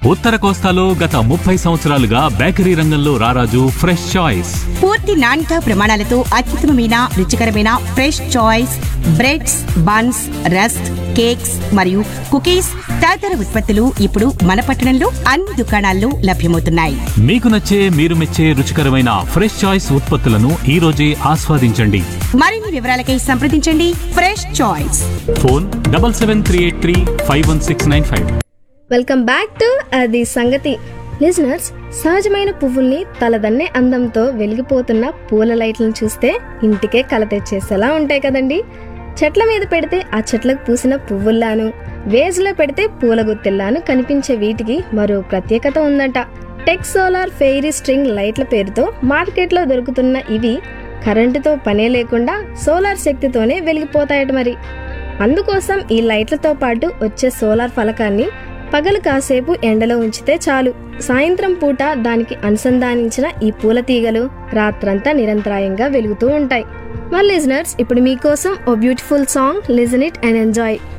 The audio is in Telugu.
ఉత్తర కోస్తాలో గత ముప్పై సంవత్సరాలుగా బేకరీ రంగంలో రారాజు ఫ్రెష్ చాయిస్ పూర్తి నాణ్యత ప్రమాణాలతో అత్యుత్తమమైన రుచికరమైన fresh choice breads buns rusk cakes మరియు కుకీస్ తదితర ఉత్పత్తులు ఇప్పుడు మన పట్టణంలో అన్ని దుకాణాల్లో లభ్యమవుతున్నాయి మీకు నచ్చే మీరు మెచ్చే రుచికరమైన ఫ్రెష్ చాయిస్ ఉత్పత్తులను ఈ రోజే ఆస్వాదించండి మరిన్ని వివరాలకై సంప్రదించండి fresh choice phone double seven three eight three five one six nine five welcome back to అది సంగతి లిజనర్స్ సహజమైన పువ్వుల్ని తలదన్నే అందంతో వెలిగిపోతున్న పూల లైట్లను చూస్తే ఇంటికే కల తెచ్చేసేలా ఉంటాయి కదండి చెట్ల మీద పెడితే ఆ చెట్లకు పూసిన పువ్వుల్లాను వేజ్లో పెడితే పూల గుత్తిల్లాను కనిపించే వీటికి మరో ప్రత్యేకత ఉందంట టెక్ సోలార్ ఫెయిరీ స్ట్రింగ్ లైట్ల పేరుతో మార్కెట్లో దొరుకుతున్న ఇవి కరెంటుతో పనే లేకుండా సోలార్ శక్తితోనే వెలిగిపోతాయట మరి అందుకోసం ఈ లైట్లతో పాటు వచ్చే సోలార్ ఫలకాన్ని పగలు కాసేపు ఎండలో ఉంచితే చాలు సాయంత్రం పూట దానికి అనుసంధానించిన ఈ పూల తీగలు రాత్రంతా నిరంతరాయంగా వెలుగుతూ ఉంటాయి మరి లిజనర్స్ ఇప్పుడు మీకోసం ఓ beautiful song listen it and enjoy